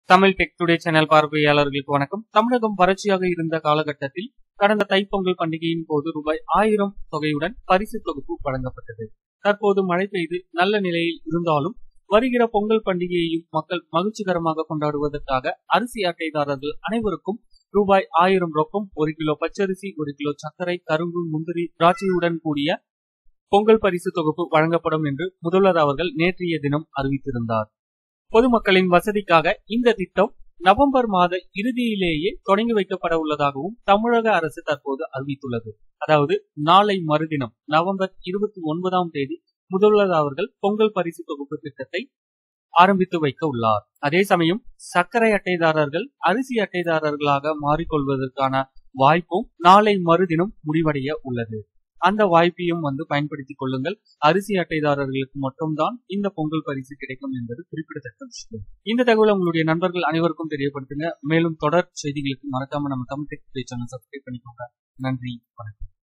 Tamil tech today channel பார்வையாளர்களுக்கு வணக்கம் தமிழகம் வறட்சியாக இருந்த காலகட்டத்தில் கடந்த தைப்பொங்கல் பண்டிகையின் போது ரூபாய் ஆயிரம் தொகையுடன் பரிசு தொகுப்பு வழங்கப்பட்டது தற்போது மழை பெய்து நல்ல நிலையில் இருந்தாலும் வருகிற பொங்கல் பண்டிகையையும் மக்கள் மகிழ்ச்சிகரமாக கொண்டாடுவதற்காக அரிசி அட்டைதாரர்கள் அனைவருக்கும் ரூபாய் ஆயிரம் ரொக்கம் ஒரு கிலோ பச்சரிசி ஒரு கிலோ சர்க்கரை கரும்பு முந்திரி திராட்சையுடன் கூடிய பொங்கல் பரிசு தொகுப்பு வழங்கப்படும் என்று முதல்வர் அவர்கள் நேற்றைய தினம் அறிவித்திருந்தார் பொதுமக்களின் வசதிக்காக இந்த திட்டம் நவம்பர் மாத இறுதியிலேயே தொடங்கி வைக்கப்பட உள்ளதாகவும் தமிழக அரசு தற்போது அறிவித்துள்ளது அதாவது நாளை மறுதினம் நவம்பர் இருபத்தி ஒன்பதாம் தேதி முதல்வர் அவர்கள் பொங்கல் பரிசு தொகுப்பு திட்டத்தை ஆரம்பித்து வைக்க உள்ளார் அதே சமயம் சர்க்கரை அட்டைதாரர்கள் அரிசி அட்டைதாரர்களாக மாறிக்கொள்வதற்கான வாய்ப்பும் நாளை மறுதினம் முடிவடைய உள்ளது அந்த வாய்ப்பையும் வந்து பயன்படுத்திக் கொள்ளுங்கள் அரிசி அட்டைதாரர்களுக்கு மட்டும்தான் இந்த பொங்கல் பரிசு கிடைக்கும் என்பது குறிப்பிடத்தக்க விஷயம் இந்த தகவலை உங்களுடைய நண்பர்கள் அனைவருக்கும் தெரியப்படுத்துங்க மேலும் தொடர் செய்திகளுக்கு மறக்காம நம்ம தமிழ் டெக் சேனல் சப்ஸ்கிரைப் பண்ணிக்கோங்க நன்றி வணக்கம்